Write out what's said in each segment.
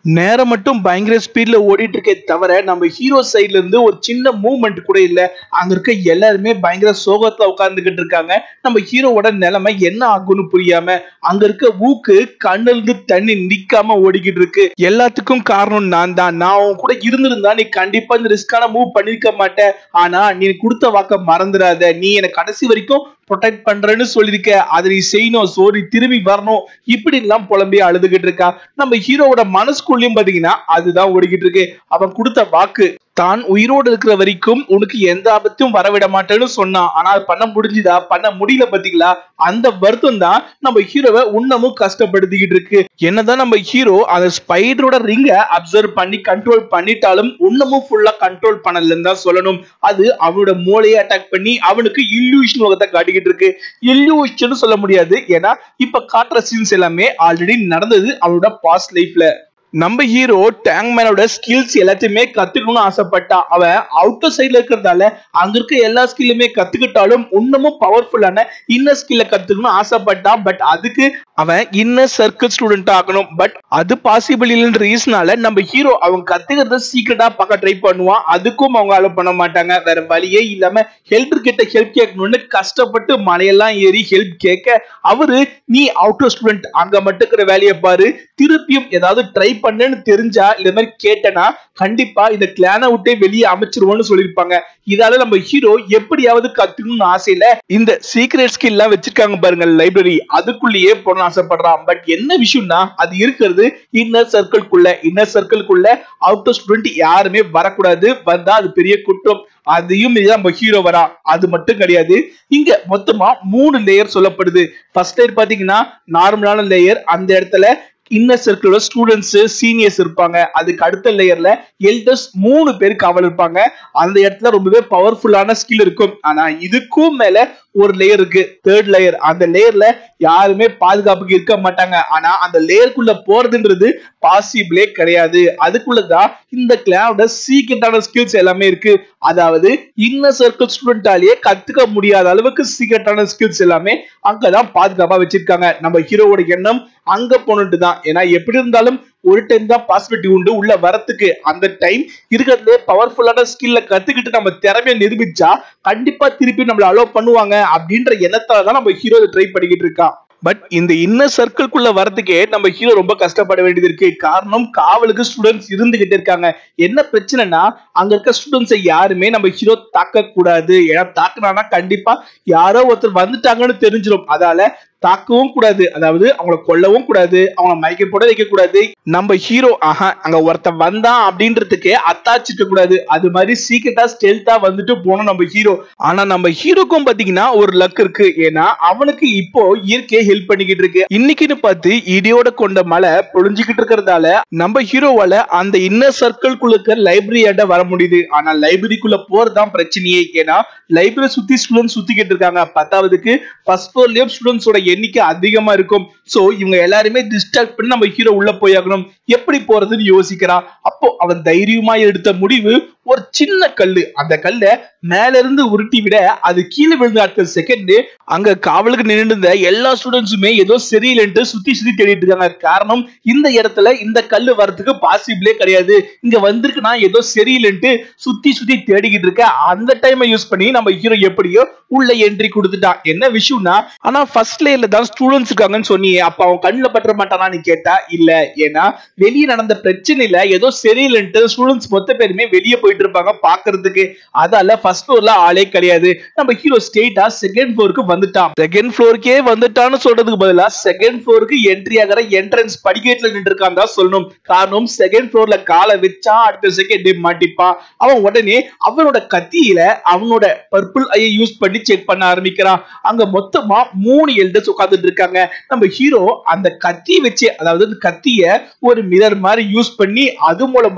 நேரம் மட்டும் பயங்கர ஸ்பீட்ல ஓடிட்டு இருக்கே தவிர நம்ம ஹீரோ சைட்ல இருந்து ஒரு சின்ன மூவ்மெண்ட் கூட இல்ல அங்க இருக்க எல்லாருமே பயங்கர சோகத்துல உட்கார்ந்துகிட்டு இருக்காங்க நம்ம ஹீரோவோட நிலைமை என்ன ஆகும்னு புரியாம அங்க இருக்க ஊக்கு கண்ணுல இருந்து தண்ணி நிக்காம ஓடிக்கிட்டு இருக்கு எல்லாத்துக்கும் காரணம் நான் தான் நான் உன் கூட இருந்திருந்தா நீ கண்டிப்பா இந்த ரிஸ்கான மூவ் பண்ணிருக்க மாட்ட ஆனா நீ கொடுத்த வாக்க மறந்துடாத நீ எனக்கு கடைசி வரைக்கும் ப்ரொடெக்ட் பண்றேன்னு சொல்லியிருக்க அதை நீ செய்யணும் சோ நீ திரும்பி வரணும் இப்படி எல்லாம் புலம்பி அழுதுகிட்டு இருக்கா நம்ம ஹீரோவோட மனசுக்குள்ளயும் பாத்தீங்கன்னா அதுதான் ஓடிக்கிட்டு இருக்கு அவன் கொடுத்த வாக்கு தான் உயிரோடு இருக்கிற வரைக்கும் உனக்கு எந்த ஆபத்தும் வரவிட மாட்டேன்னு சொன்னான் ஆனா அது பண்ண முடிஞ்சுதா பண்ண முடியல பாத்தீங்களா அந்த வருத்தம் தான் நம்ம ஹீரோவை இன்னமும் கஷ்டப்படுத்திக்கிட்டு இருக்கு என்னதான் நம்ம ஹீரோ அந்த ஸ்பைடரோட ரிங்க அப்சர்வ் பண்ணி கண்ட்ரோல் பண்ணிட்டாலும் இன்னமும் ஃபுல்லா கண்ட்ரோல் பண்ணலன்னு தான் சொல்லணும் அது அவனோட மூளையை அட்டாக் பண்ணி அவனுக்கு இல்யூஷன் உலகத்தை காட்டிக்கிட்டு இருக்கு இல்யூஷன் சொல்ல முடியாது ஏன்னா இப்ப காட்டுற சீன்ஸ் எல்லாமே ஆல்ரெடி நடந்தது அவனோட பாஸ்ட் லைஃப்ல நம்ம ஹீரோ டேங்க் மேனோட ஸ்கில்ஸ் எல்லாத்தையுமே கத்துக்கணும்னு ஆசைப்பட்டா அவன் அவுட்டர் சைட்ல இருக்கிறதால அங்க இருக்க எல்லா ஸ்கில்லுமே கத்துக்கிட்டாலும் இன்னமும் பவர்ஃபுல்லான இன்னர் ஸ்கில்ல கத்துக்கணும்னு ஆசைப்பட்டான் பட் அதுக்கு அவன் இன்னர் சர்க்கிள் ஸ்டூடெண்ட் ஆகணும் பட் அது பாசிபிள் இல்லைன்ற ரீசனால நம்ம ஹீரோ அவன் கத்துக்கிறத சீக்கிரட்டா பார்க்க ட்ரை பண்ணுவான் அதுக்கும் அவங்க அலோ பண்ண மாட்டாங்க வேற வழியே இல்லாம ஹெல்ப் கிட்ட ஹெல்ப் கேட்கணும்னு கஷ்டப்பட்டு மலையெல்லாம் ஏறி ஹெல்ப் கேட்க அவரு நீ அவுட்டர் ஸ்டூடெண்ட் அங்க மட்டும் இருக்கிற வேலையை பாரு திருப்பியும் ஏதாவது ட்ரை பண்ணுன்னு தெரிஞ்சா இந்த மாதிரி கேட்டனா கண்டிப்பா இந்த கிளானை விட்டே வெளியே அமைச்சிருவோம்னு சொல்லியிருப்பாங்க இதால நம்ம ஹீரோ எப்படியாவது கத்துக்கணும்னு ஆசையில இந்த சீக்ரெட் ஸ்கில் எல்லாம் வச்சிருக்காங்க பாருங்க லைப்ரரி அதுக்குள்ளேயே போன ஆசைப்படுறான் பட் என்ன விஷயம்னா அது இருக்கிறது இன்னர் சர்க்கிள்குள்ள இன்னர் சர்க்கிள்குள்ள அவுட்டர் ஸ்டூடெண்ட் யாருமே வரக்கூடாது வந்தா அது பெரிய குற்றம் அதையும் மீறி நம்ம ஹீரோ வரா அது மட்டும் கிடையாது இங்க மொத்தமா மூணு லேயர் சொல்லப்படுது ஃபர்ஸ்ட் லேயர் பாத்தீங்கன்னா நார்மலான லேயர் அந்த இடத்துல இன்னர் சர்க்கிளோட ஸ்டூடெண்ட்ஸ் சீனியர்ஸ் இருப்பாங்க அதுக்கு அடுத்த லேயர்ல எல்டர்ஸ் மூணு பேர் காவல் இருப்பாங்க அந்த இடத்துல ரொம்பவே பவர்ஃபுல்லான ஸ்கில் இருக்கும் ஆனா இதுக்கும் மேல ஒரு லேயர் இருக்கு தேர்ட் லேயர் அந்த லேயர்ல யாருமே பாதுகாப்புக்கு இருக்க மாட்டாங்க ஆனா அந்த லேயருக்குள்ள போறதுன்றது பாசிபிளே கிடையாது அதுக்குள்ளதான் இந்த கிளானோட சீக்கிரட்டான ஸ்கில்ஸ் எல்லாமே இருக்கு அதாவது இன்னர் சர்க்கிள் ஸ்டூடெண்டாலேயே கத்துக்க முடியாத அளவுக்கு சீக்கிரட்டான ஸ்கில்ஸ் எல்லாமே அங்கதான் பாதுகாப்பா வச்சிருக்காங்க நம்ம ஹீரோவோட எண்ணம் அங்க போனது தான் ஏன்னா எப்படி இருந்தாலும் ஒரு டைம் தான் பாசிபிலிட்டி உண்டு உள்ள வரத்துக்கு அந்த டைம் இருக்கிறதுலே பவர்ஃபுல்லான ஸ்கில்ல கத்துக்கிட்டு நம்ம திறமையை நிரூபிச்சா கண்டிப்பா திருப்பி நம்மள அலோவ் பண்ணுவாங்க அப்படின்ற எண்ணத்தால தான் நம்ம ஹீரோ ட்ரை பண்ணிக்கிட்டு இருக்கான் பட் இந்த இன்னர் சர்க்கிள்குள்ள வரதுக்கே நம்ம ஹீரோ ரொம்ப கஷ்டப்பட வேண்டியது இருக்கு காரணம் காவலுக்கு ஸ்டூடெண்ட்ஸ் இருந்துகிட்டே இருக்காங்க என்ன பிரச்சனைனா அங்க இருக்க ஸ்டூடெண்ட்ஸை யாருமே நம்ம ஹீரோ தாக்க கூடாது ஏன்னா தாக்குனானா கண்டிப்பா யாரோ ஒருத்தர் வந்துட்டாங்கன்னு தெரிஞ்சிடும் அதால தாக்கவும் கூடாது அதாவது அவங்கள கொல்லவும் கூடாது அவங்கள மயக்க போட வைக்க கூடாது நம்ம ஹீரோ ஆஹா அங்க ஒருத்தன் வந்தான் அப்படின்றதுக்கு அத்தாச்சிக்க கூடாது அது மாதிரி சீக்கிரட்டா ஸ்டெல்த்தா வந்துட்டு போனோம் நம்ம ஹீரோ ஆனா நம்ம ஹீரோக்கும் பாத்தீங்கன்னா ஒரு லக் இருக்கு ஏன்னா அவனுக்கு இப்போ இயற்கையை ஹெல்ப் பண்ணிக்கிட்டு இருக்கு இன்னைக்குன்னு பார்த்து இடியோட கொண்ட மழை பொழிஞ்சுக்கிட்டு இருக்கிறதால நம்ம ஹீரோவால அந்த இன்னர் சர்க்கிள்குள்ள இருக்க லைப்ரரியாண்ட வர முடியுது ஆனா லைப்ரரிக்குள்ள போறதுதான் பிரச்சனையே ஏன்னா லைப்ரரி சுத்தி ஸ்டூடெண்ட்ஸ் சுத்திக்கிட்டு இருக்காங்க பத்தாவதுக்கு ஃபர்ஸ்ட் ஃப்ளோர்லயும் ஸ்டூடெண்ட்ஸோட எண்ணிக்கை அதிகமா இருக்கும் சோ இவங்க எல்லாருமே டிஸ்ட்ராக்ட் பண்ணி நம்ம ஹீரோ உள்ள போயாகணும் எப்படி போறதுன்னு யோசிக்கிறான் அப்போ அவன் தைரியமா எடுத்த முடிவு ஒரு சின்ன கல்லு அந்த கல்ல மேல இருந்து உருட்டி விட அது கீழே விழுந்த அடுத்த செகண்ட் அங்க காவலுக்கு நின்று இருந்த எல்லா ஸ்டூடெண்ட்ஸுமே ஏதோ சரியில்லைன்ட்டு சுத்தி சுத்தி தேடிட்டு இருக்காங்க காரணம் இந்த இடத்துல இந்த கல்லு வரதுக்கு பாசிபிளே கிடையாது இங்க வந்திருக்குன்னா ஏதோ சரியில்லைன்ட்டு சுத்தி சுத்தி தேடிக்கிட்டு இருக்க அந்த டைமை யூஸ் பண்ணி நம்ம ஹீரோ எப்படியோ உள்ள என்ட்ரி கொடுத்துட்டான் என்ன விஷயம்னா ஆனா ஃபர்ஸ்ட் லேயர்ல தான் ஸ்டூடெண்ட்ஸ் இருக்காங்கன்னு சொன்னியே அப்ப அவன் கண்ணுல பற்ற மாட்டானான்னு கேட்டா இல்ல ஏன்னா வெளியே நடந்த பிரச்சனையில ஏதோ சரியில்லைன்ட்டு ஸ்டூடெண்ட்ஸ் மொத்த பேருமே வெளியே போயிட்டு இருப்பாங்க பாக்குறதுக்கு அதால ஃபர்ஸ்ட் ஃப்ளோர்ல ஆளே கிடையாது நம்ம ஹீரோ ஸ்டேட்டா செகண்ட் ஃப்ளோருக்கு வந்துட்டான் செகண்ட் ஃப்ளோருக்கே வந்துட்டான்னு சொல்றதுக்கு பதிலா செகண்ட் ஃப்ளோருக்கு என்ட்ரி ஆகிற என்ட்ரன்ஸ் படிக்கேட்ல நின்று இருக்கான் தான் சொல்லணும் காரணம் செகண்ட் ஃப்ளோர்ல காலை வச்சா அடுத்த செகண்ட் மாட்டிப்பான் அவன் உடனே அவனோட கத்தியில அவனோட பர்பிள் ஐயை யூஸ் பண்ணி செக் பண்ண ஆரம்பிக்கிறான் அங்க மொத்தமா மூணு எல்டர்ஸ் உட்கார்ந்துட்டு இருக்காங்க நம்ம ஹீரோ அந்த கத்தியை வச்சு அதாவது அந்த கத்திய ஒரு மிரர் மாதிரி யூஸ் பண்ணி அது மூலமா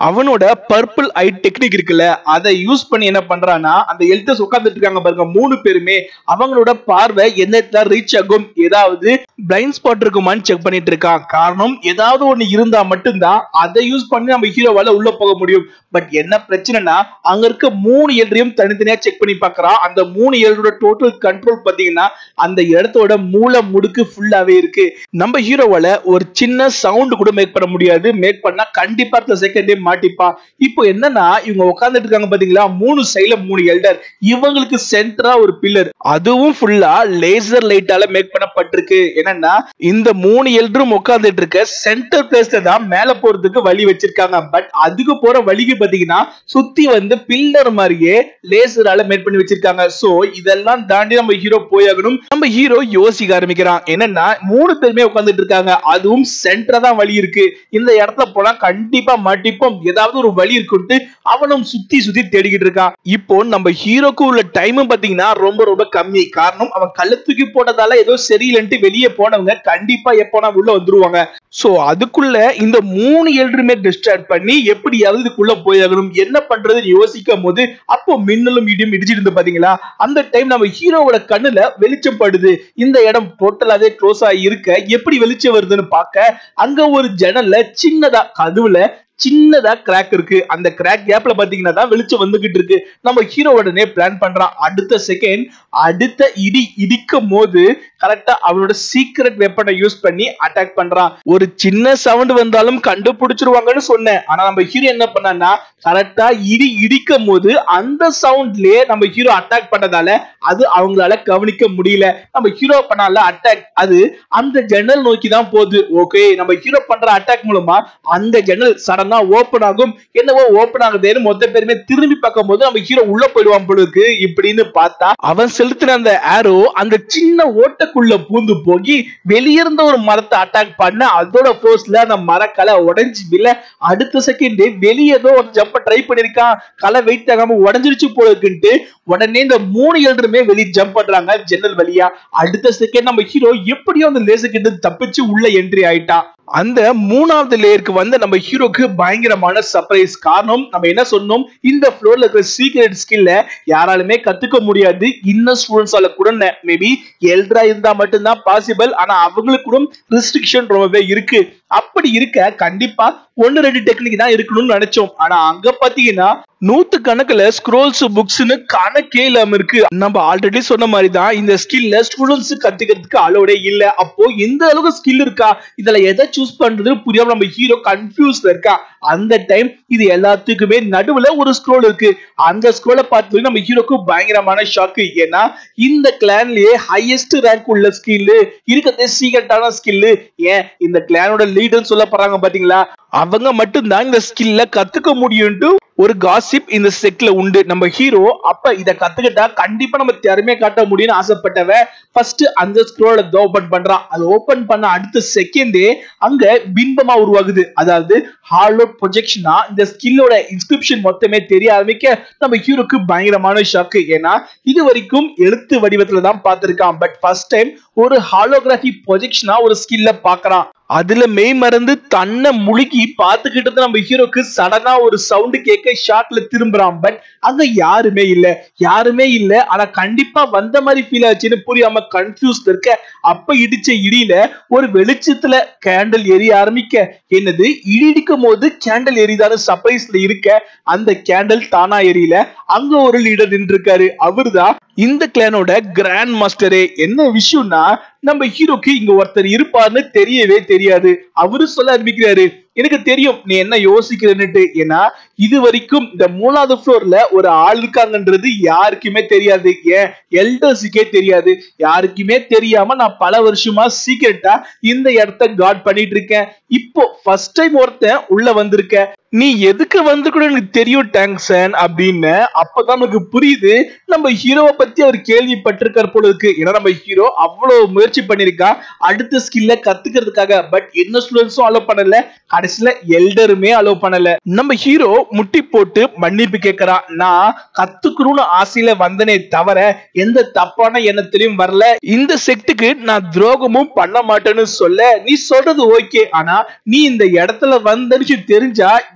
அவனோட பர்பிள் ஐ டெக்னிக் இருக்குல்ல அதை யூஸ் பண்ணி என்ன பண்றான்னா அந்த எல்டர்ஸ் உட்கார்ந்துட்டு இருக்காங்க பாருங்க மூணு பேருமே அவங்களோட பார்வை எந்த இடத்துல ரீச் ஆகும் ஏதாவது பிளைண்ட் ஸ்பாட் இருக்குமான்னு செக் பண்ணிட்டு இருக்கான் காரணம் ஏதாவது ஒண்ணு இருந்தா மட்டும்தான் அதை யூஸ் பண்ணி நம்ம ஹீரோவால உள்ள போக முடியும் பட் என்ன பிரச்சனைனா அங்க இருக்க மூணு எல்றையும் தனித்தனியா செக் பண்ணி பார்க்கறான் அந்த மூணு எல்ரோட டோட்டல் கண்ட்ரோல் பாத்தீங்கன்னா அந்த இடத்தோட மூல முடுக்கு ஃபுல்லாவே இருக்கு நம்ம ஹீரோவால ஒரு சின்ன சவுண்ட் கூட மேக் பண்ண முடியாது மேக் பண்ணா கண்டிப்பா அடுத்த செகண்டே மாட்டிப்பான் இப்போ என்னன்னா இவங்க உட்கார்ந்துட்டு இருக்காங்க பாத்தீங்களா மூணு சைடுல மூணு எல்டர் இவங்களுக்கு சென்டரா ஒரு பில்லர் அதுவும் ஃபுல்லா லேசர் லைட்டால மேக் பண்ணப்பட்டிருக்கு என்னன்னா இந்த மூணு எல்டரும் உட்கார்ந்துட்டு இருக்க சென்டர் பிளேஸ்ல தான் மேல போறதுக்கு வழி வச்சிருக்காங்க பட் அதுக்கு போற வழிக்கு பாத்தீங்கன்னா சுத்தி வந்து பில்லர் மாதிரியே லேசரால மேட் பண்ணி வச்சிருக்காங்க சோ இதெல்லாம் தாண்டி நம்ம ஹீரோ போயாகணும் நம்ம ஹீரோ யோசிக்க ஆரம்பிக்கிறான் என்னன்னா மூணு பேருமே உட்கார்ந்துட்டு இருக்காங்க அதுவும் சென்டரா தான் வழி இருக்கு இந்த இடத்துல போனா கண்டிப்பா மாட்டிப்போம் ஏதாவது ஒரு வழி இருக்குன்ட்டு அவனும் சுத்தி சுத்தி தேடிக்கிட்டு இருக்கான் இப்போ நம்ம ஹீரோக்கு உள்ள டைமும் பாத்தீங்கன்னா ரொம்ப ரொம்ப கம்மி காரணம் அவன் கள்ள தூக்கி போட்டதால ஏதோ சரியில்லைன்ட்டு வெளியே போனவங்க கண்டிப்பா எப்போனா உள்ள வந்துருவாங்க சோ அதுக்குள்ள இந்த மூணு எல்ருமே டிஸ்டார்ட் பண்ணி எப்படியாவது இதுக்குள்ள போயாகணும் என்ன பண்றதுன்னு யோசிக்கும் போது அப்போ மின்னலும் இடியும் இடிச்சிட்டு இருந்து பாத்தீங்களா அந்த டைம் நம்ம ஹீரோவோட கண்ணுல வெளிச்சம் படுது இந்த இடம் டோட்டலாவே க்ளோஸ் ஆகி இருக்க எப்படி வெளிச்சம் வருதுன்னு பார்க்க அங்க ஒரு ஜன்னல்ல சின்னதா கதவுல சின்னதா கிராக் இருக்கு அந்த கிராக் கேப்ல பாத்தீங்கன்னா தான் வெளிச்சம் வந்துகிட்டு இருக்கு நம்ம ஹீரோ உடனே பிளான் பண்றான் அடுத்த செகண்ட் அடுத்த இடி இடிக்கும் போது கரெக்டா அவனோட சீக்ரெட் வெப்பனை யூஸ் பண்ணி அட்டாக் பண்றான் ஒரு சின்ன சவுண்ட் வந்தாலும் கண்டுபிடிச்சிருவாங்கன்னு சொன்னேன் ஆனா நம்ம ஹீரோ என்ன பண்ணான்னா கரெக்டா இடி இடிக்கும் போது அந்த சவுண்ட்லயே நம்ம ஹீரோ அட்டாக் பண்ணதால அது அவங்களால கவனிக்க முடியல நம்ம ஹீரோ பண்ணால அட்டாக் அது அந்த ஜன்னல் நோக்கி தான் போகுது ஓகே நம்ம ஹீரோ பண்ற அட்டாக் மூலமா அந்த ஜன்னல் சடனா ஓபன் ஆகும் என்னவோ ஓபன் ஆகுதுன்னு மொத்த பேருமே திரும்பி பார்க்கும் போது நம்ம ஹீரோ உள்ள போயிடுவான் பொழுதுக்கு இப்படின்னு பார்த்தா அவன் செலுத்தின அந்த ஆரோ அந்த சின்ன ஓட்டக்குள்ள பூந்து போய் வெளியிருந்த ஒரு மரத்தை அட்டாக் பண்ண அதோட ஃபோர்ஸ்ல அந்த மரக்கலை உடைஞ்சு விழ அடுத்த செகண்ட் வெளியே ஏதோ ஒரு ஜம்ப ட்ரை பண்ணிருக்கான் கலை வெயிட் ஆகாம உடஞ்சிருச்சு போல இருக்குன்ட்டு உடனே இந்த மூணு எழுருமே வெளியே ஜம்ப் பண்றாங்க ஜன்னல் வழியா அடுத்த செகண்ட் நம்ம ஹீரோ எப்படியோ அந்த லேசர் கிட்ட தப்பிச்சு உள்ள என்ட்ரி ஆயிட்டான் அந்த மூணாவது லேயருக்கு வந்து நம்ம ஹீரோக்கு பயங்கரமான சர்ப்ரைஸ் காரணம் நம்ம என்ன சொன்னோம் இந்த ஃப்ளோர்ல இருக்கிற சீக்ரெட் ஸ்கில்ல யாராலுமே கத்துக்க முடியாது இன்னும் ஸ்டூடெண்ட்ஸால கூட மேபி எல்ட்ரா இருந்தா மட்டும்தான் பாசிபிள் ஆனா அவங்களுக்கு கூட ரெஸ்ட்ரிக்ஷன் ரொம்பவே இருக்கு அப்படி இருக்க கண்டிப்பா ஒன்னு ரெண்டு டெக்னிக் தான் இருக்கணும்னு நினைச்சோம் ஆனா அங்க பாத்தீங்கன்னா நூத்து கணக்குல ஸ்க்ரோல்ஸ் புக்ஸ்னு கணக்கே இல்லாம இருக்கு நம்ம ஆல்ரெடி சொன்ன மாதிரி தான் இந்த ஸ்கில்ல ஸ்டூடெண்ட்ஸ் கத்துக்கிறதுக்கு அலோடே இல்ல அப்போ இந்த அளவுக்கு ஸ்கில் இருக்கா இதுல எதை சூஸ் பண்றதுன்னு புரியாம நம்ம ஹீரோ கன்ஃபியூஸ்ல இருக்கா அந்த டைம் இது எல்லாத்துக்குமே நடுவுல ஒரு ஸ்க்ரோல் இருக்கு அந்த ஸ்க்ரோலை பார்த்து நம்ம ஹீரோக்கு பயங்கரமான ஷாக்கு ஏன்னா இந்த கிளான்லயே ஹையஸ்ட் ரேங்க் உள்ள ஸ்கில் இருக்கிறதே சீக்கிரட்டான ஸ்கில் ஏன் இந்த கிளானோட லீடர்னு சொல்லப்படுறாங்க பாத்தீங்களா அவங்க மட்டும்தான் இந்த ஸ்கில்ல கத்துக்க முடியும்ட்டு ஒரு காசிப் இந்த செட்ல உண்டு நம்ம ஹீரோ அப்ப இத கத்துக்கிட்டா கண்டிப்பா நம்ம திறமையை காட்ட முடியும்னு ஆசைப்பட்டவன் ஃபர்ஸ்ட் அந்த ஸ்க்ரோல ஓபன் பண்றான் அது ஓபன் பண்ண அடுத்த செகண்டே அங்க பிம்பமா உருவாகுது அதாவது ஹாலோ ப்ரொஜெக்ஷனா இந்த ஸ்கில்லோட இன்ஸ்கிரிப்ஷன் மொத்தமே தெரிய ஆரம்பிக்க நம்ம ஹீரோக்கு பயங்கரமான ஷாக்கு ஏன்னா இது வரைக்கும் எழுத்து வடிவத்துல தான் பார்த்திருக்கான் பட் ஃபர்ஸ்ட் டைம் ஒரு ஹாலோகிராஃபி ப்ரொஜெக்ஷனா ஒரு ஸ்கில்ல பாக்குறான் அதுல மெய் மறந்து தன்னை முழுகி பார்த்துக்கிட்டு நம்ம ஹீரோக்கு சடனா ஒரு சவுண்ட் கேட்க ஷாட்ல திரும்புறான் பட் அங்க யாருமே இல்ல யாருமே இல்ல ஆனா கண்டிப்பா வந்த மாதிரி ஃபீல் ஆச்சுன்னு புரியாம கன்ஃபியூஸ் இருக்க அப்ப இடிச்ச இடியில ஒரு வெளிச்சத்துல கேண்டல் எரிய ஆரம்பிக்க என்னது இடி இடிக்கும் போது கேண்டல் எரிதான சர்ப்ரைஸ்ல இருக்க அந்த கேண்டல் தானா எரியல அங்க ஒரு லீடர் நின்று இருக்காரு அவர்தான் இந்த கிளானோட கிராண்ட் மாஸ்டரே என்ன விஷயம்னா நம்ம ஹீரோக்கு இங்க ஒருத்தர் இருப்பார்னு தெரியவே தெரியாது அவரு சொல்ல ஆரம்பிக்கிறாரு எனக்கு தெரியும் நீ என்ன யோசிக்கிறன்னுட்டு ஏன்னா இது வரைக்கும் இந்த மூணாவது ஃப்ளோர்ல ஒரு ஆள் இருக்காங்கன்றது யாருக்குமே தெரியாது ஏன் எல்டர்ஸுக்கே தெரியாது யாருக்குமே தெரியாம நான் பல வருஷமா சீக்கிரட்டா இந்த இடத்த காட் பண்ணிட்டு இருக்கேன் இப்போ ஃபர்ஸ்ட் டைம் ஒருத்தன் உள்ள வந்திருக்க நீ எதுக்கு வந்திருக்கணும் எனக்கு தெரியும் டேங்க்சன் அப்படின்னு அப்பதான் நமக்கு புரியுது நம்ம ஹீரோவை பத்தி அவர் கேள்விப்பட்டிருக்கார் போல இருக்கு ஏன்னா நம்ம ஹீரோ அவ்வளவு முயற்சி பண்ணிருக்கான் அடுத்த ஸ்கில்ல கத்துக்கிறதுக்காக பட் என்ன ஸ்டூடெண்ட்ஸும் அலோவ் பண்ணல கடைசியில எல்டருமே அலோவ் பண்ணல நம்ம ஹீரோ முட்டி போட்டு மன்னிப்பு கேட்கறான் நான் கத்துக்கணும்னு ஆசையில வந்தனே தவிர எந்த தப்பான எண்ணத்திலையும் வரல இந்த செக்டுக்கு நான் துரோகமும் பண்ண மாட்டேன்னு சொல்ல நீ சொல்றது ஓகே ஆனா நீ இந்த இடத்துல வந்தன்னு தெரிஞ்சா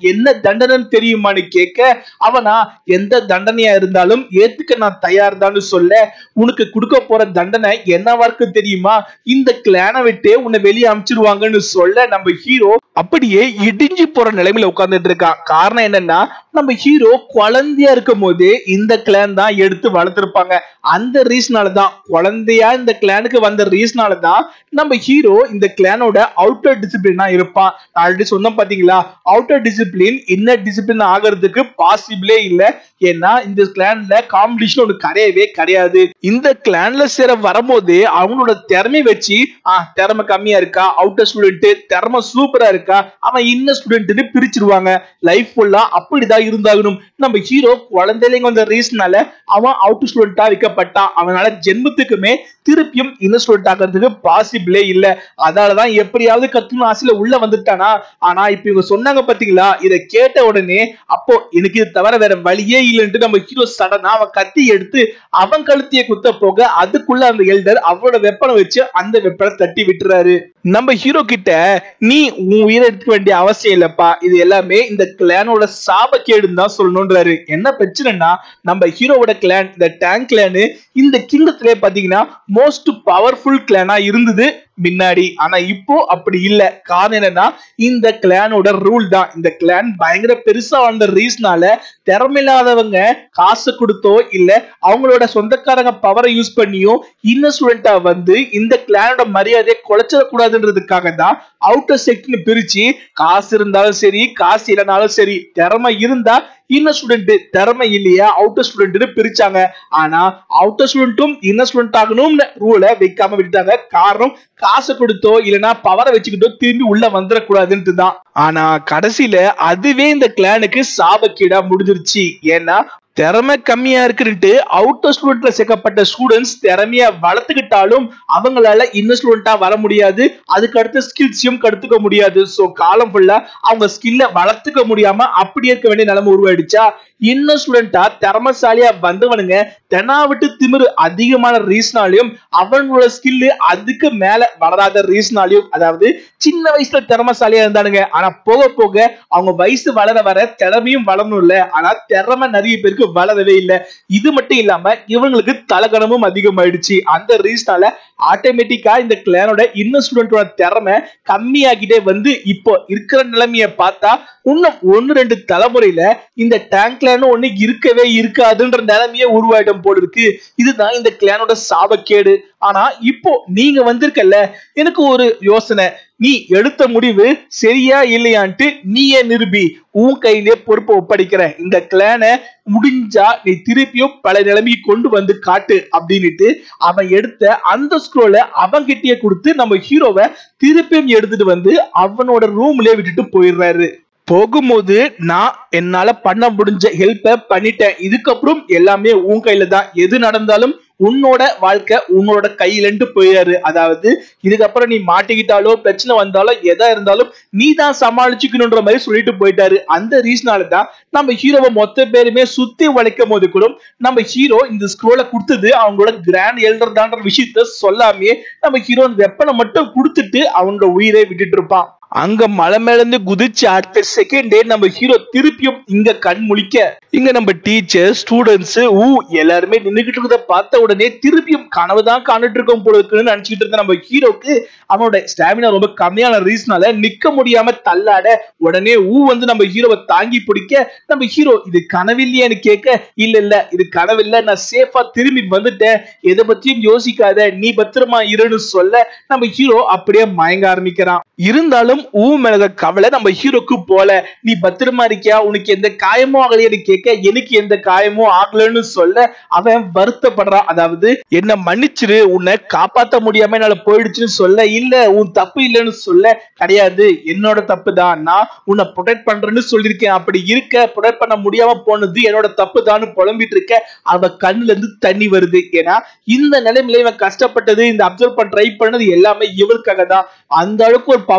என்ன தண்டனைன்னு தெரியுமான்னு கேட்க அவனா எந்த தண்டனையா இருந்தாலும் ஏத்துக்க நான் தயார் தான் சொல்ல உனக்கு கொடுக்க போற தண்டனை என்னவா இருக்கு தெரியுமா இந்த கிளானை விட்டு உன்னை வெளியே அனுப்பிச்சிருவாங்கன்னு சொல்ல நம்ம ஹீரோ அப்படியே இடிஞ்சு போற நிலைமையில உட்கார்ந்துட்டு இருக்கான் காரணம் என்னன்னா நம்ம ஹீரோ குழந்தையா இருக்கும் போதே இந்த கிளான் தான் எடுத்து வளர்த்திருப்பாங்க அந்த ரீசனால தான் குழந்தையா இந்த கிளானுக்கு வந்த ரீசனால தான் நம்ம ஹீரோ இந்த கிளானோட அவுட்டர் டிசிப்ளினா இருப்பான் ஆல்ரெடி சொன்னோம் பாத்தீங்களா அவுட்டர் டிசிப்ளின் இன்னர் டிசிப்ளின் ஆகிறதுக்கு பாசிபிளே இல்ல ஏன்னா இந்த கிளான்ல காம்படிஷன் ஒன்று கிடையவே கிடையாது இந்த கிளான்ல சேர வரும்போது அவங்களோட திறமை வச்சு ஆ திறமை கம்மியா இருக்கா அவுட்டர் ஸ்டூடெண்ட் திறமை சூப்பரா இருக்கா அவன் இன்னர் ஸ்டூடெண்ட்னு பிரிச்சிருவாங்க லைஃப் ஃபுல்லா அப்படிதான் இருந்தாகணும் நம்ம ஹீரோ குழந்தைங்க வந்த ரீசனால அவன் அவுட்டர் ஸ்டூடெண்டா வைக்கப்பட்டான் அவனால ஜென்மத்துக்குமே திருப்பியும் இன்னர் ஸ்டூடெண்ட் ஆகிறதுக்கு பாசிபிளே இல்ல அதனாலதான் எப்படியாவது கத்துணும் ஆசையில உள்ள வந்துட்டானா ஆனா இப்ப இவங்க சொன்னாங்க பாத்தீங்களா இதை கேட்ட உடனே அப்போ எனக்கு இது தவிர வேற வழியே இல்லைன்ட்டு நம்ம ஹீரோ சடனா அவன் கத்தி எடுத்து அவன் கழுத்திய குத்த போக அதுக்குள்ள அந்த எல்டர் அவனோட வெப்பனை வச்சு அந்த வெப்பனை தட்டி விட்டுறாரு நம்ம ஹீரோ கிட்ட நீ உன் உயிரை எடுக்க வேண்டிய அவசியம் இல்லப்பா இது எல்லாமே இந்த கிளானோட சாபக்கேடுன்னு தான் சொல்லணும்ன்றாரு என்ன பிரச்சனைனா நம்ம ஹீரோவோட கிளான் இந்த டேங்க் கிளானு இந்த கிங்கத்திலே பாத்தீங்கன்னா மோஸ்ட் பவர்ஃபுல் கிளானா இருந்தது முன்னாடி ஆனா இப்போ அப்படி இல்ல காரணம் என்னன்னா இந்த கிளானோட ரூல் தான் இந்த கிளான் பயங்கர பெருசா வந்த ரீசனால திறமையில்லாதவங்க காசு கொடுத்தோ இல்ல அவங்களோட சொந்தக்காரங்க பவரை யூஸ் பண்ணியோ இன்ன ஸ்டூடெண்டா வந்து இந்த கிளானோட மரியாதையை குலைச்சிடக்கூடாதுன்றதுக்காக தான் அவுட்டர் செக்ட்னு பிரிச்சு காசு இருந்தாலும் சரி காசு இல்லைனாலும் சரி திறமை இருந்தா இன்னர் ஸ்டூடெண்ட் திறமை இல்லையா அவுட்டர் ஸ்டூடெண்ட்னு பிரிச்சாங்க ஆனா அவுட்டர் ஸ்டூடெண்ட்டும் இன்னர் ஸ்டூடெண்ட் ஆகணும்னு ரூலை வைக்காம விட்டாங்க காரணம் காசு கொடுத்தோ இல்லைன்னா பவரை வச்சுக்கிட்டோ திரும்பி உள்ள வந்துடக்கூடாதுன்ட்டு தான் ஆனா கடைசியில அதுவே இந்த கிளானுக்கு சாபக்கீடா முடிஞ்சிருச்சு ஏன்னா திறமை கம்மியா இருக்குன்ட்டு அவுட்டர் ஸ்டூடெண்ட்ல சேர்க்கப்பட்ட ஸ்டூடெண்ட்ஸ் திறமையா வளர்த்துக்கிட்டாலும் அவங்களால இன்னர் ஸ்டூடெண்டா வர முடியாது அதுக்கு அடுத்த ஸ்கில்ஸையும் கடுத்துக்க முடியாது சோ காலம் ஃபுல்லா அவங்க ஸ்கில்ல வளர்த்துக்க முடியாம அப்படி இருக்க வேண்டிய நிலைமை உருவாயிடுச்சா இன்னர் ஸ்டூடெண்டா திறமசாலியா வந்தவனுங்க தெனா விட்டு திமிரு அதிகமான ரீசனாலையும் அவனோட ஸ்கில்லு அதுக்கு மேல வளராத ரீசனாலையும் அதாவது சின்ன வயசுல திறமசாலியா இருந்தானுங்க ஆனா போக போக அவங்க வயசு வளர வர திறமையும் வளரணும் இல்ல ஆனா திறமை நிறைய பேருக்கு வளரவே இல்ல இது மட்டும் இல்லாம இவங்களுக்கு தலகணமும் அதிகமாயிடுச்சு அந்த ரீசனால ஆட்டோமேட்டிக்கா இந்த கிளானோட இன்னும் ஸ்டூடெண்டோட திறமை கம்மியாகிட்டே வந்து இப்போ இருக்கிற நிலைமைய பார்த்தா இன்னும் ஒன்னு ரெண்டு தலைமுறையில இந்த டேங்க் கிளானும் ஒண்ணு இருக்கவே இருக்காதுன்ற நிலைமையே உருவாயிடும் போல இருக்கு இதுதான் இந்த கிளானோட சாபக்கேடு ஆனா இப்போ நீங்க வந்திருக்கல எனக்கு ஒரு யோசனை நீ எடுத்த முடிவு சரியா இல்லையான்ட்டு நீயே நிரூபி உன் கையிலே பொறுப்பை ஒப்படைக்கிற இந்த கிளானை முடிஞ்சா நீ திருப்பியும் பல நிலைமைக்கு கொண்டு வந்து காட்டு அப்படின்னுட்டு அவன் எடுத்த அந்த ஸ்க்ரோலை அவன்கிட்டயே கொடுத்து நம்ம ஹீரோவை திருப்பியும் எடுத்துட்டு வந்து அவனோட ரூம்லயே விட்டுட்டு போயிடுறாரு போகும்போது நான் என்னால பண்ண முடிஞ்ச ஹெல்ப்ப பண்ணிட்டேன் இதுக்கப்புறம் எல்லாமே உன் கையில தான் எது நடந்தாலும் உன்னோட வாழ்க்கை உன்னோட கையிலன்ட்டு போயிடாரு அதாவது இதுக்கப்புறம் நீ மாட்டிக்கிட்டாலோ பிரச்சனை வந்தாலோ எதா இருந்தாலும் நீ தான் சமாளிச்சுக்கணுன்ற மாதிரி சொல்லிட்டு போயிட்டாரு அந்த ரீசனால தான் நம்ம ஹீரோவை மொத்த பேருமே சுத்தி உழைக்கும் போது கூட நம்ம ஹீரோ இந்த ஸ்க்ரோலை கொடுத்தது அவங்களோட கிராண்ட் எல்டர் தான்ற விஷயத்த சொல்லாமே நம்ம ஹீரோ வெப்பனை மட்டும் கொடுத்துட்டு அவனோட உயிரை விட்டுட்டு இருப்பான் அங்க மலை மேல இருந்து குதிச்சு அடுத்த செகண்டே நம்ம ஹீரோ திருப்பியும் இங்க கண் முழிக்க இங்க நம்ம டீச்சர் ஸ்டூடெண்ட்ஸ் ஊ எல்லாருமே நின்னுகிட்டு இருக்கிறத பார்த்த உடனே திருப்பியும் கனவு தான் காண்டுட்டு இருக்கோம் போல இருக்குன்னு நினைச்சுக்கிட்டு இருந்த நம்ம ஹீரோக்கு அவனோட ஸ்டாமினா ரொம்ப கம்மியான ரீசனால நிக்க முடியாம தள்ளாட உடனே ஊ வந்து நம்ம ஹீரோவை தாங்கி பிடிக்க நம்ம ஹீரோ இது கனவில்லையான்னு கேட்க இல்ல இல்ல இது கனவில்ல நான் சேஃபா திரும்பி வந்துட்டேன் எதை பத்தியும் யோசிக்காத நீ பத்திரமா இருன்னு சொல்ல நம்ம ஹீரோ அப்படியே மயங்க ஆரம்பிக்கிறான் இருந்தாலும் ஊ மேல கவலை நம்ம ஹீரோக்கு போல நீ பத்திரமா இருக்கியா உனக்கு எந்த காயமும் ஆகலையான்னு கேட்க எனக்கு எந்த காயமும் ஆகலன்னு சொல்ல அவன் வருத்தப்படுறான் அதாவது என்ன மன்னிச்சிரு உன்னை காப்பாத்த முடியாம என்னால போயிடுச்சுன்னு சொல்ல இல்ல உன் தப்பு இல்லைன்னு சொல்ல கிடையாது என்னோட தப்பு தான் நான் உன்னை ப்ரொடெக்ட் பண்றேன்னு சொல்லியிருக்கேன் அப்படி இருக்க ப்ரொடெக்ட் பண்ண முடியாம போனது என்னோட தப்பு தான் புலம்பிட்டு இருக்க அவ கண்ணுல இருந்து தண்ணி வருது ஏன்னா இந்த நிலைமையில இவன் கஷ்டப்பட்டது இந்த அப்சர்வ் பண்ண ட்ரை பண்ணது எல்லாமே இவளுக்காக தான் அந்த அளவுக்கு ஒரு பவர்ஃபுல்லான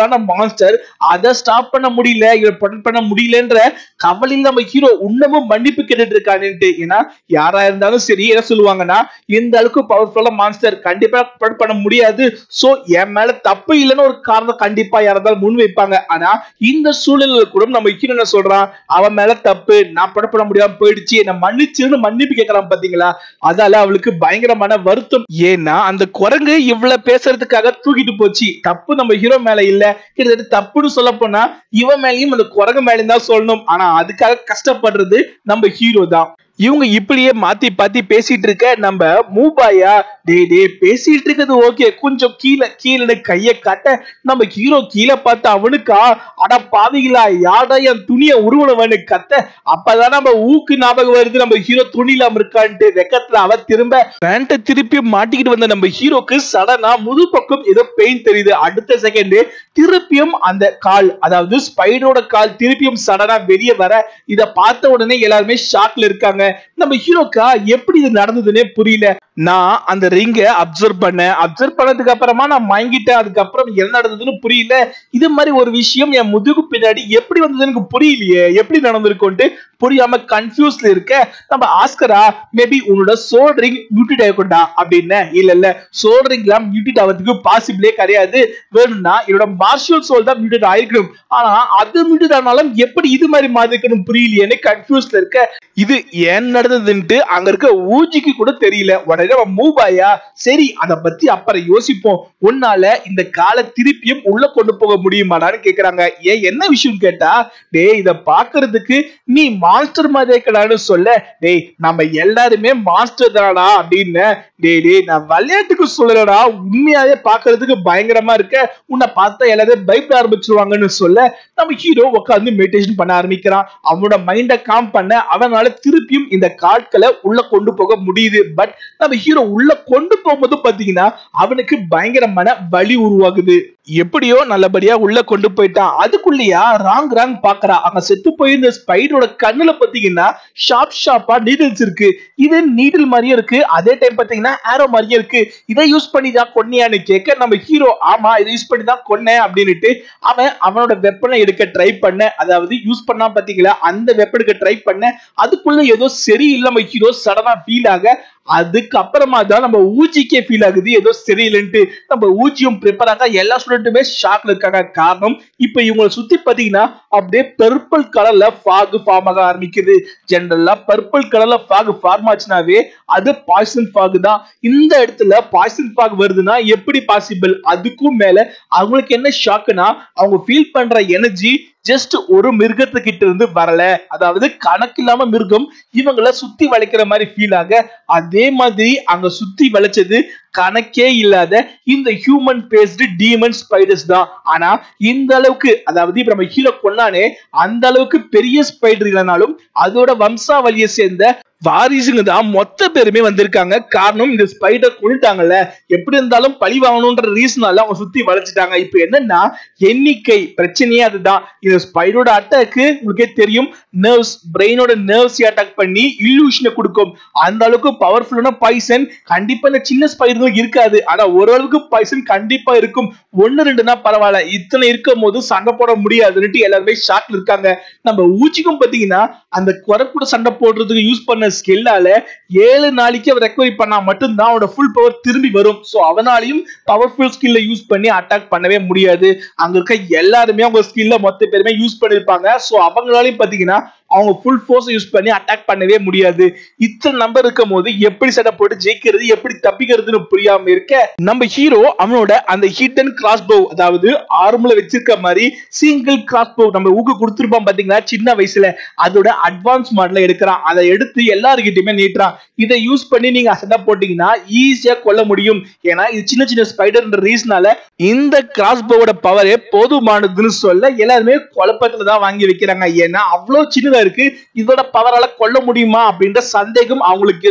பவர்ஃபுல்லான மான்ஸ்டர் அதை ஸ்டாப் பண்ண முடியல இவன் ப்ரொடெக்ட் பண்ண முடியலன்ற கவலையில் நம்ம ஹீரோ இன்னமும் மன்னிப்பு கேட்டுட்டு இருக்கானுன்ட்டு ஏன்னா யாரா இருந்தாலும் சரி என்ன சொல்லுவாங்கன்னா இந்த அளவுக்கு பவர்ஃபுல்லான மான்ஸ்டர் கண்டிப்பா ப்ரொடெக்ட் பண்ண முடியாது சோ என் மேல தப்பு இல்லைன்னு ஒரு காரணம் கண்டிப்பா யாராவது முன் வைப்பாங்க ஆனா இந்த சூழ்நிலையில கூட நம்ம ஹீரோ என்ன சொல்றான் அவன் மேல தப்பு நான் ப்ரொடெக்ட் பண்ண முடியாம போயிடுச்சு என்ன மன்னிச்சுன்னு மன்னிப்பு கேட்கறான் பாத்தீங்களா அதால அவளுக்கு பயங்கரமான வருத்தம் ஏன்னா அந்த குரங்கு இவ்வளவு பேசுறதுக்காக தூக்கிட்டு போச்சு தப்பு நம்ம ஹீரோ மேல இல்ல கிட்டத்தட்ட தப்புன்னு சொல்ல போனா இவன் மேலயும் அந்த குரங்கு மேலயும் தான் சொல்லணும் ஆனா அதுக்காக கஷ்டப்படுறது நம்ம ஹீரோ தான் இவங்க இப்படியே மாத்தி பாத்தி பேசிட்டு இருக்க நம்ம மூபாயா டே டே பேசிட்டு இருக்கிறது ஓகே கொஞ்சம் கீழே கீழே கைய காட்ட நம்ம ஹீரோ கீழே பார்த்து அவனுக்கா அட பாவிகளா யாடா என் துணிய உருவனவனு கத்த அப்பதான் நம்ம ஊக்கு ஞாபகம் வருது நம்ம ஹீரோ துணி இல்லாம இருக்கான்ட்டு வெக்கத்துல அவ திரும்ப பேண்ட திருப்பி மாட்டிக்கிட்டு வந்த நம்ம ஹீரோக்கு சடனா முது பக்கம் ஏதோ பெயின் தெரியுது அடுத்த செகண்ட் திருப்பியும் அந்த கால் அதாவது ஸ்பைடரோட கால் திருப்பியும் சடனா வெளியே வர இத பார்த்த உடனே எல்லாருமே ஷாக்ல இருக்காங்க நம்ம ஹீரோக்கா எப்படி இது நடந்ததுன்னே புரியல நான் அந்த ரிங்க அப்சர்வ் பண்ணேன் அப்சர்வ் பண்ணதுக்கு அப்புறமா நான் மயங்கிட்டேன் அதுக்கப்புறம் என்ன நடந்ததுன்னு புரியல இது மாதிரி ஒரு விஷயம் என் முதுகு பின்னாடி எப்படி வந்ததுன்னு எனக்கு புரியலையே எப்படி நடந்திருக்கும்ட்டு புரியாம கன்ஃபியூஸ்ல இருக்க நம்ம ஆஸ்கரா மேபி உன்னோட சோல் ரிங் மியூட்டிட் ஆயிருக்கும்டா அப்படின்னு இல்ல இல்ல சோல் ரிங்லாம் மியூட்டிட் ஆகிறதுக்கு பாசிபிளே கிடையாது வேணும்னா என்னோட மார்ஷியல் சோல் தான் மியூட்டிட் ஆயிருக்கணும் ஆனா அது மியூட்டிட் ஆனாலும் எப்படி இது மாதிரி மாதிரிக்கணும் புரியலையேன்னு கன்ஃபியூஸ்ல இருக்க இது ஏன் நடந்ததுன்ட்டு அங்க இருக்க ஊஜிக்கு கூட தெரியல உடனே நம்ம மூவ் ஆயா சரி அத பத்தி அப்புறம் யோசிப்போம் உன்னால இந்த காலை திருப்பியும் உள்ள கொண்டு போக முடியுமாடான்னு கேக்குறாங்க ஏன் என்ன விஷயம் கேட்டா டேய் இத பாக்குறதுக்கு நீ மாஸ்டர் மாதிரி இருக்கடான்னு சொல்ல டேய் நம்ம எல்லாருமே மாஸ்டர் தானடா அப்படின்னு டேய் டேய் நான் விளையாட்டுக்கு சொல்லலடா உண்மையாவே பாக்குறதுக்கு பயங்கரமா இருக்க உன்னை பார்த்தா எல்லாரும் பயப்பட ஆரம்பிச்சிருவாங்கன்னு சொல்ல நம்ம ஹீரோ உட்காந்து மெடிடேஷன் பண்ண ஆரம்பிக்கிறான் அவனோட மைண்ட காம் பண்ண அவனால திருப்பியும் இந்த காட்களை உள்ள கொண்டு போக முடியுது பட் நம்ம ஹீரோ உள்ள கொண்டு போகும்போது பாத்தீங்கன்னா அவனுக்கு பயங்கரமான வலி உருவாகுது எப்படியோ நல்லபடியா உள்ள கொண்டு போயிட்டான் அதுக்குள்ளேயா ராங் ராங் பாக்குறா அங்க செத்து போயிருந்த ஸ்பைடரோட கண்ணுல பாத்தீங்கன்னா ஷார்ப் ஷார்ப்பா நீடில்ஸ் இருக்கு இது நீடில் மாதிரியும் இருக்கு அதே டைம் பாத்தீங்கன்னா ஆரோ மாதிரியும் இருக்கு இதை யூஸ் பண்ணி தான் கொன்னியான்னு கேட்க நம்ம ஹீரோ ஆமா இதை யூஸ் பண்ணி தான் கொன்னேன் அப்படின்னுட்டு அவன் அவனோட வெப்பனை எடுக்க ட்ரை பண்ண அதாவது யூஸ் பண்ணா பாத்தீங்களா அந்த வெப்பன் எடுக்க ட்ரை பண்ண அதுக்குள்ள ஏதோ சரியில்லை நம்ம ஹீரோ சடனா ஃபீல் ஆக அதுக்கப்புறமா தான் நம்ம ஊஜிக்கே ஃபீல் ஆகுது ஏதோ சரியில்லைன்ட்டு நம்ம ஊஜியும் ப்ரிப்பேர் ஆக எல்லா ஸ்டூடெண்ட்டுமே ஷாக்ல இருக்காங்க காரணம் இப்ப இவங்களை சுத்தி பாத்தீங்கன்னா அப்படியே பர்பிள் கலர்ல ஃபாக் ஃபார்ம் ஆக ஆரம்பிக்குது ஜென்ரலா பர்பிள் கலர்ல ஃபாக் ஃபார்ம் ஆச்சுனாவே அது பாய்சன் ஃபாக் தான் இந்த இடத்துல பாய்சன் ஃபாக் வருதுன்னா எப்படி பாசிபிள் அதுக்கும் மேல அவங்களுக்கு என்ன ஷாக்குனா அவங்க ஃபீல் பண்ற எனர்ஜி ஜஸ்ட் ஒரு மிருகத்துக்கிட்ட இருந்து வரல அதாவது கணக்கில்லாம மிருகம் இவங்கள சுத்தி வளைக்கிற மாதிரி ஃபீல் ஆக அதே மாதிரி அங்க சுத்தி வளைச்சது கணக்கே இல்லாத இந்த ஹியூமன் பேஸ்டு டீமன் ஸ்பைடர்ஸ் தான் ஆனா இந்த அளவுக்கு அதாவது இப்ப நம்ம ஹீரோ கொண்டானே அந்த அளவுக்கு பெரிய ஸ்பைடர் இல்லைனாலும் அதோட வம்சாவளியை சேர்ந்த வாரிசுங்க தான் மொத்த பேருமே வந்திருக்காங்க காரணம் இந்த ஸ்பைடர் கொண்டுட்டாங்கல்ல எப்படி இருந்தாலும் பழி வாங்கணும்ன்ற ரீசனால அவங்க சுத்தி வளைச்சிட்டாங்க இப்ப என்னன்னா எண்ணிக்கை பிரச்சனையே அதுதான் இந்த ஸ்பைடரோட அட்டாக்கு உங்களுக்கே தெரியும் நர்வ்ஸ் பிரெயினோட நர்வ்ஸ் அட்டாக் பண்ணி இல்லூஷனை கொடுக்கும் அந்த அளவுக்கு பவர்ஃபுல்லான பாய்சன் கண்டிப்பா இந்த சின்ன ஸ்பைடர்களும் இருக்காது ஆனா ஓரளவுக்கு பாய்சன் கண்டிப்பா இருக்கும் ஒன்னு ரெண்டுனா பரவாயில்ல இத்தனை இருக்கும் போது சண்டை போட முடியாதுன்னுட்டு எல்லாருமே ஷாக்ல இருக்காங்க நம்ம ஊச்சிக்கும் பாத்தீங்கன்னா அந்த குறை கூட சண்டை போடுறதுக்கு யூஸ் பண்ண ஸ்கில்லால ஏழு நாளைக்கு அவன் ரெக்கவரி பண்ணா மட்டும்தான் அவனோட ஃபுல் பவர் திரும்பி வரும் சோ அவனாலையும் பவர்ஃபுல் ஸ்கில்ல யூஸ் பண்ணி அட்டாக் பண்ணவே முடியாது அங்க இருக்க எல்லாருமே அவங்க ஸ்கில்ல மொத்த பேருமே யூஸ் பண்ணிருப்பாங்க சோ அவங்களாலையும் பாத்தீங்கன்னா அவங்க ஃபுல் ஃபோர்ஸ் யூஸ் பண்ணி அட்டாக் பண்ணவே முடியாது இத்தனை நம்பர் இருக்கும் போது எப்படி சண்டை போட்டு ஜெயிக்கிறது எப்படி தப்பிக்கிறதுன்னு புரியாம இருக்க நம்ம ஹீரோ அவனோட அந்த ஹிடன் கிராஸ் போ அதாவது ஆர்ம்ல வச்சிருக்க மாதிரி சிங்கிள் கிராஸ் போ நம்ம ஊக்கு கொடுத்துருப்பான் பாத்தீங்களா சின்ன வயசுல அதோட அட்வான்ஸ் மாடல எடுக்கிறான் அதை எடுத்து எல்லாருக்கிட்டையுமே நீட்டுறான் இதை யூஸ் பண்ணி நீங்க சண்டை போட்டீங்கன்னா ஈஸியா கொல்ல முடியும் ஏன்னா இது சின்ன சின்ன ஸ்பைடர்ன்ற ரீசனால இந்த கிராஸ் போவோட பவரே போதுமானதுன்னு சொல்ல எல்லாருமே குழப்பத்துல தான் வாங்கி வைக்கிறாங்க ஏன்னா அவ்வளவு சின்னதா இருக்கு இதோட பவரால கொல்ல முடியுமா அப்படின்ற சந்தேகம் அவங்களுக்கு இருக்கு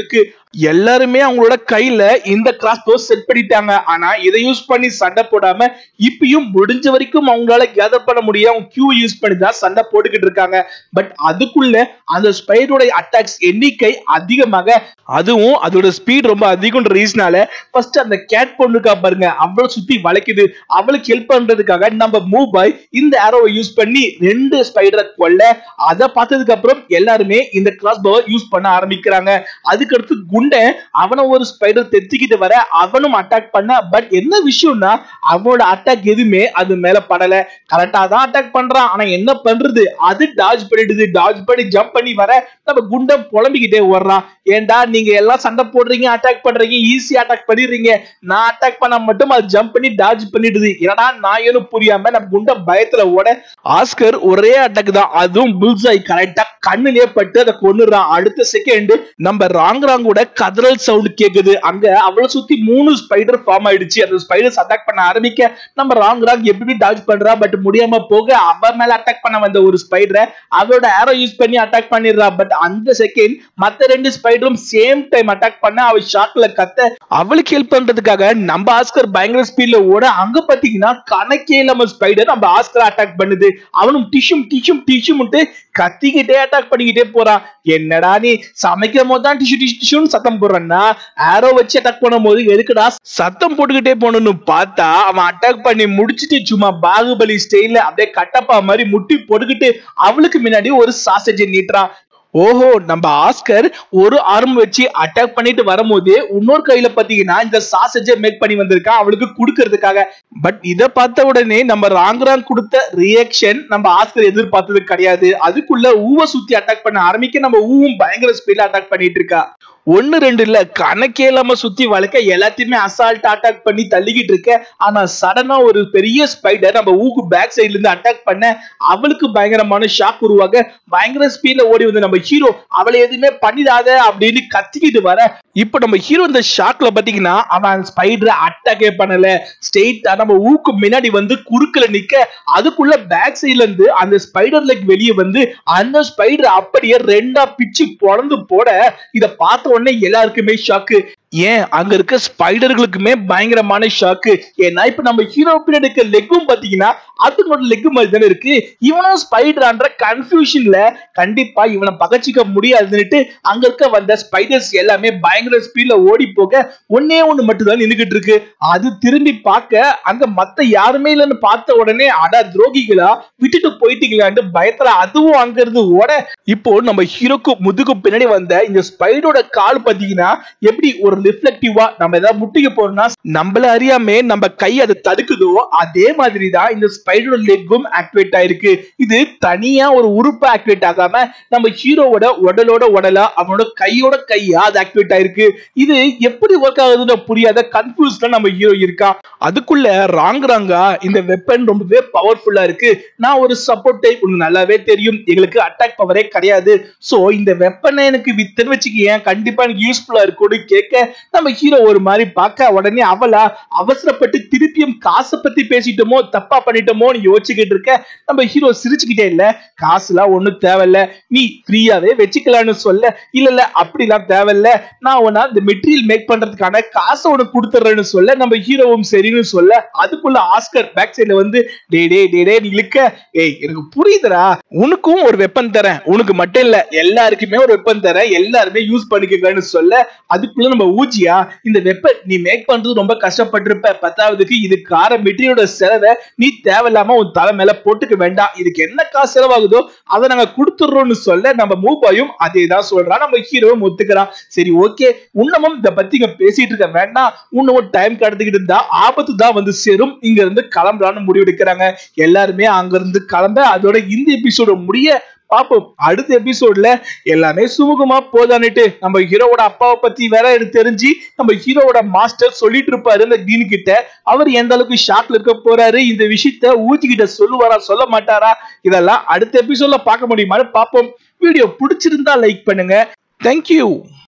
எல்லாருமே அவங்களோட கையில இந்த கிராஸ் போ செட் பண்ணிட்டாங்க ஆனா இதை யூஸ் பண்ணி சண்டை போடாம இப்பயும் முடிஞ்ச வரைக்கும் அவங்களால கேதர் பண்ண முடியும் அவங்க கியூ யூஸ் பண்ணி தான் சண்டை போட்டுக்கிட்டு இருக்காங்க பட் அதுக்குள்ள அந்த ஸ்பைடரோட அட்டாக்ஸ் எண்ணிக்கை அதிகமாக அதுவும் அதோட ஸ்பீட் ரொம்ப அதிகம்ன்ற ரீசனால ஃபர்ஸ்ட் அந்த கேட் பொண்ணுக்கா பாருங்க அவ்வளவு சுத்தி வளைக்குது அவளுக்கு ஹெல்ப் பண்றதுக்காக நம்ம மூவ் பாய் இந்த ஆரோவை யூஸ் பண்ணி ரெண்டு ஸ்பைடரை கொல்ல அதை பார்த்ததுக்கு அப்புறம் எல்லாருமே இந்த கிராஸ் பவர் யூஸ் பண்ண ஆரம்பிக்கிறாங்க அதுக்கடுத்து குண்டன் அவனை ஒரு ஸ்பைடர் தெத்திக்கிட்டு வர அவனும் அட்டாக் பண்ண பட் என்ன விஷயம்னா அவனோட அட்டாக் எதுவுமே அது மேல படல கரெக்டா தான் அட்டாக் பண்றான் ஆனா என்ன பண்றது அது டாஜ் பண்ணிடுது டாஜ் பண்ணி ஜம்ப் பண்ணி வர நம்ம குண்டன் புலம்பிக்கிட்டே ஓடுறான் ஏன்டா நீங்க எல்லாம் சண்டை போடுறீங்க அட்டாக் பண்றீங்க ஈஸி அட்டாக் பண்ணிடுறீங்க நான் அட்டாக் பண்ண மட்டும் அது ஜம்ப் பண்ணி டாஜ் பண்ணிடுது என்னடா நான் ஏனும் புரியாம நம்ம குண்டன் பயத்துல ஓட ஆஸ்கர் ஒரே அட்டாக் தான் அதுவும் புல்சாய் கரெக்டா கண்ணுலயே பட்டு அதை கொன்னுறான் அடுத்த செகண்ட் நம்ம ராங் ராங்கோட கதறல் சவுண்ட் கேக்குது அங்க அவளை சுத்தி மூணு ஸ்பைடர் ஃபார்ம் ஆயிடுச்சு அந்த ஸ்பைடர்ஸ் அட்டாக் பண்ண ஆரம்பிக்க நம்ம ராங் ராங் எப்படி டாஜ் பண்றா பட் முடியாம போக அவ மேல அட்டாக் பண்ண வந்த ஒரு ஸ்பைடரை அவளோட ஆரோ யூஸ் பண்ணி அட்டாக் பண்ணிடுறா பட் அந்த செகண்ட் மத்த ரெண்டு ஸ்பைடரும் சேம் டைம் அட்டாக் பண்ண அவ ஷாக்ல கத்த அவளுக்கு ஹெல்ப் பண்றதுக்காக நம்ம ஆஸ்கர் பயங்கர ஸ்பீட்ல ஓட அங்க பாத்தீங்கன்னா கணக்கே இல்லாம ஸ்பைடர் நம்ம ஆஸ்கர் அட்டாக் பண்ணுது அவனும் டிஷும் டிஷும் டிஷும்ட்டு கத்திக்கிட்டே அட்டாக் பண்ணிக்கிட்டே போறான் என்னடா நீ சமைக்கும் போது தான் டிஷ்யூ டிஷ்யூ டிஷ்யூன்னு சத்தம் போடுறன்னா ஆரோ வச்சு அட்டாக் பண்ணும் போது எதுக்குடா சத்தம் போட்டுக்கிட்டே போகணும்னு பார்த்தா அவன் அட்டாக் பண்ணி முடிச்சிட்டு சும்மா பாகுபலி ஸ்டைல்ல அப்படியே கட்டப்பா மாதிரி முட்டி போட்டுக்கிட்டு அவளுக்கு முன்னாடி ஒரு சாசேஜ் நீட்டுறான் ஓஹோ நம்ம ஆஸ்கர் ஒரு ஆர்ம் வச்சு அட்டாக் பண்ணிட்டு வரும்போது இன்னொரு கையில பாத்தீங்கன்னா இந்த சாசேஜை மேக் பண்ணி வந்திருக்கான் அவளுக்கு கொடுக்கறதுக்காக பட் இத பார்த்த உடனே நம்ம ராங்கராங் கொடுத்த ரியாக்ஷன் நம்ம ஆஸ்கர் எதிர்பார்த்தது கிடையாது அதுக்குள்ள ஊவை சுத்தி அட்டாக் பண்ண ஆரம்பிக்க நம்ம ஊவும் பயங்கர ஸ்பீட்ல அட்டாக் பண்ணிட்டு இருக்கா ஒன்னு ரெண்டு இல்ல கணக்கே இல்லாம சுத்தி வளர்க்க எல்லாத்தையுமே அசால்ட் அட்டாக் பண்ணி தள்ளிக்கிட்டு இருக்க ஆனா சடனா ஒரு பெரிய ஸ்பைடர் நம்ம ஊக்கு பேக் சைடுல இருந்து அட்டாக் பண்ண அவளுக்கு பயங்கரமான ஷாக் உருவாக பயங்கர ஸ்பீட்ல ஓடி வந்து நம்ம ஹீரோ அவளை எதுவுமே பண்ணிடாத அப்படின்னு கத்திக்கிட்டு வர இப்ப நம்ம ஹீரோ இந்த ஷாக்ல பாத்தீங்கன்னா அவன் ஸ்பைடரை அட்டாக்கே பண்ணல ஸ்ட்ரெயிட்டா நம்ம ஊக்கு முன்னாடி வந்து குறுக்கல நிக்க அதுக்குள்ள பேக் சைடுல இருந்து அந்த ஸ்பைடர் லெக் வெளியே வந்து அந்த ஸ்பைடர் அப்படியே ரெண்டா பிச்சு பொழந்து போட இத பார்த்த உடனே எல்லாருக்குமே ஷாக்கு ஏன் அங்க இருக்க ஸ்பைடர்களுக்குமே பயங்கரமான ஷாக்கு ஏன்னா இப்ப நம்ம ஹீரோ பின்னாடி இருக்க லெக்கும் பாத்தீங்கன்னா அதுங்களோட லெக் மாதிரி தானே இருக்கு இவனும் ஸ்பைடரான்ற கன்ஃபியூஷன்ல கண்டிப்பா இவனை பகச்சிக்க முடியாதுன்னுட்டு அங்க இருக்க வந்த ஸ்பைடர்ஸ் எல்லாமே பயங்கர ஸ்பீட்ல ஓடி போக ஒன்னே ஒண்ணு மட்டும் தான் நின்னுகிட்டு இருக்கு அது திரும்பி பார்க்க அங்க மத்த யாருமே இல்லைன்னு பார்த்த உடனே அட துரோகிகளா விட்டுட்டு போயிட்டீங்களான்னு பயத்துல அதுவும் அங்க இருந்து ஓட இப்போ நம்ம ஹீரோக்கு முதுகு பின்னாடி வந்த இந்த ஸ்பைடரோட கால் பாத்தீங்கன்னா எப்படி ஒரு ரிஃப்ளெக்டிவா நம்ம ஏதாவது முட்டிக்க போறோம்னா நம்மள அறியாமே நம்ம கை அதை தடுக்குதோ அதே மாதிரி தான் இந்த ஸ்பைடரோட லெக்கும் ஆக்டிவேட் ஆயிருக்கு இது தனியா ஒரு உறுப்பு ஆக்டிவேட் ஆகாம நம்ம ஹீரோவோட உடலோட உடலா அவனோட கையோட கையா அது ஆக்டிவேட் ஆயிருக்கு இது எப்படி ஒர்க் ஆகுதுன்னு புரியாத கன்ஃபியூஸ்ல நம்ம ஹீரோ இருக்கா அதுக்குள்ள ராங் ராங்கா இந்த வெப்பன் ரொம்பவே பவர்ஃபுல்லா இருக்கு நான் ஒரு சப்போர்ட் டைப் உங்களுக்கு நல்லாவே தெரியும் எங்களுக்கு அட்டாக் பவரே கிடையாது சோ இந்த வெப்பனை எனக்கு வித்துன்னு வச்சுக்கேன் கண்டிப்பா எனக்கு யூஸ்ஃபுல்லா இருக்கும்னு கேட்க நம்ம ஹீரோ ஒரு மாதிரி பார்க்க உடனே அவளா அவசரப்பட்டு திருப்பியும் காசை பத்தி பேசிட்டோமோ தப்பா பண்ணிட்டோமோன்னு யோசிச்சுக்கிட்டு இருக்க நம்ம ஹீரோ சிரிச்சுக்கிட்டே இல்ல காசுலாம் ஒண்ணும் தேவையில்ல நீ ஃப்ரீயாவே வச்சுக்கலாம்னு சொல்ல இல்ல இல்ல அப்படிலாம் தேவையில்ல நான் உன்னா இந்த மெட்டீரியல் மேக் பண்றதுக்கான காசை உனக்கு கொடுத்துறேன்னு சொல்ல நம்ம ஹீரோவும் சரின்னு சொல்ல அதுக்குள்ள ஆஸ்கர் பேக் சைடுல வந்து டே டே டே டே நீ இழுக்க ஏய் எனக்கு புரியுதுடா உனக்கும் ஒரு வெப்பன் தரேன் உனக்கு மட்டும் இல்ல எல்லாருக்குமே ஒரு வெப்பன் தரேன் எல்லாருமே யூஸ் பண்ணிக்கங்கன்னு சொல்ல அதுக்குள்ள நம்ம ஊஜியா இந்த வெப்பன் நீ மேக் பண்றது ரொம்ப கஷ்டப்பட்டிருப்ப பத்தாவதுக்கு இதுக்கார மெட்டீரியலோட செலவை நீ தேவையில்லாம உன் தலை மேல போட்டுக்க வேண்டாம் இதுக்கு என்ன காசு செலவாகுதோ அதை நாங்க கொடுத்துடுறோம்னு சொல்ல நம்ம மூபாயும் அதே தான் சொல்றான் நம்ம ஹீரோவும் ஒத்துக்கிறான் சரி ஓகே உன்னமும் இத பத்தி இங்க பேசிட்டு இருக்க வேண்டாம் உன்னமும் டைம் கடத்திக்கிட்டு இருந்தா ஆபத்து தான் வந்து சேரும் இங்க இருந்து கிளம்பலான்னு முடிவெடுக்கிறாங்க எல்லாருமே அங்க இருந்து கிளம்ப அதோட இந்த எபிசோட முடிய பாப்போம் அடுத்த எபிசோட்ல எல்லாமே சுமூகமா போதான்னுட்டு நம்ம ஹீரோவோட அப்பாவை பத்தி வேற எனக்கு தெரிஞ்சு நம்ம ஹீரோவோட மாஸ்டர் சொல்லிட்டு இருப்பாரு இந்த டீன் கிட்ட அவர் எந்த அளவுக்கு ஷாக்ல இருக்க போறாரு இந்த விஷயத்த ஊஜி கிட்ட சொல்லுவாரா சொல்ல மாட்டாரா இதெல்லாம் அடுத்த எபிசோட்ல பார்க்க முடியுமான்னு பாப்போம் வீடியோ பிடிச்சிருந்தா லைக் பண்ணுங்க தேங்க்யூ